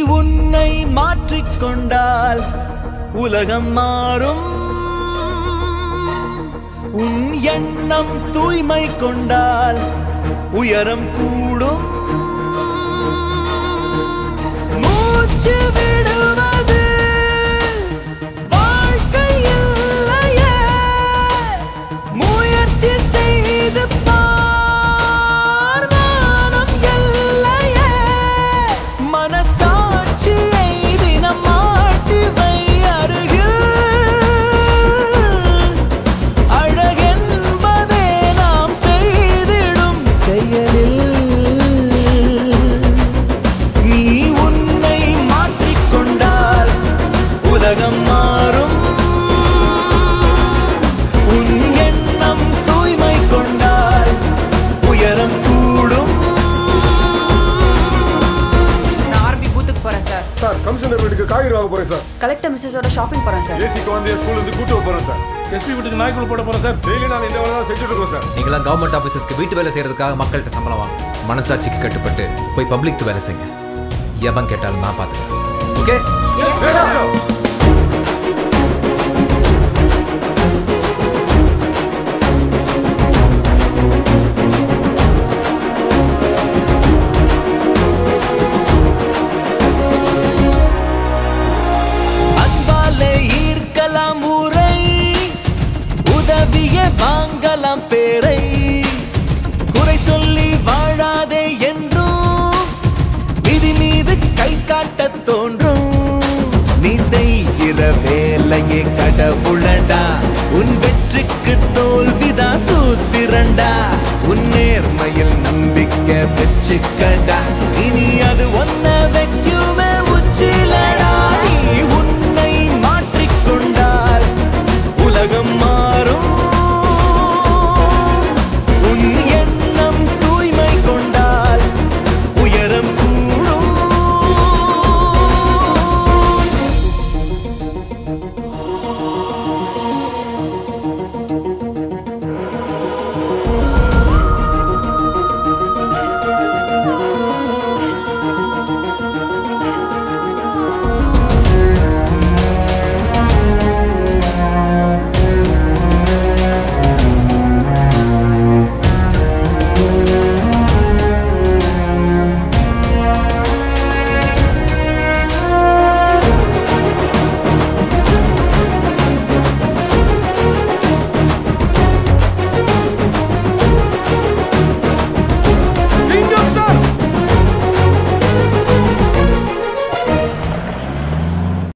உன்னை மாற்றிக்கொண்டால் உலகம் மாறும் உன் எண்ணம் தூய்மை கொண்டால் உயரம் கூடும் மூச்சு விடுவது வாழ்க்கை இல்லையே முயற்சி செய்து பார் வானம் எல்லையே மனசாட்சியை தினம் மாட்டி வை அருகில் அழகென்பதே நாம் செய்திடும் செயலில் நீ உன்னை மாற்றிக்கொண்டால் உலகம் மாறும் உன் எண்ணம் தூய்மை கொண்டால் உயரம் கூடும் நான் ஆர்பி பூத்துக்கு போறேன் சார் சார் கமிஷனர் வீட்டுக்கு காய்கறி வாங்க போறேன் சார் கலெக்டர் மிஸ்ஸஸோட ஷாப்பிங் போறேன் சார் ஏசி குழந்தைய ஸ்கூல்ல இருந்து கூட்டு வர போறேன் சார் எஸ்பி வீட்டுக்கு நாய்க்குள்ள போட போறேன் சார் டெய்லி நான் இந்த வேலை தான் செஞ்சுட்டு இருக்கோம் சார் நீங்களாம் கவர்மெண்ட் ஆஃபீஸர்ஸ்க்கு வீட்டு வேலை செய்யறதுக்காக மக்கள்கிட்ட சம்பளம் வாங்க மனசாட்சிக்கு கட்டுப்பட்டு போய் பப்ளிக் வேலை செய்யுங்க எவன் கேட்டாலும் நான் பார்த்துக்கிறேன் ஓகே அன்பாலே ஈர்க்கலாம் ஊரை உதவிய வாங்கலாம் பேரை குறை சொல்லி வாழாதே என்றும் விதி மீது கை காட்டத் தோன்றும் நீ செய்கிற வேலையே கடவுளடா உன் வெற்றிக்கு தோல்விதா சூத்திரண்டா உன் நேர்மையில் நம்பிக்கை வச்சுக்கடா இனி அது ஒன்ன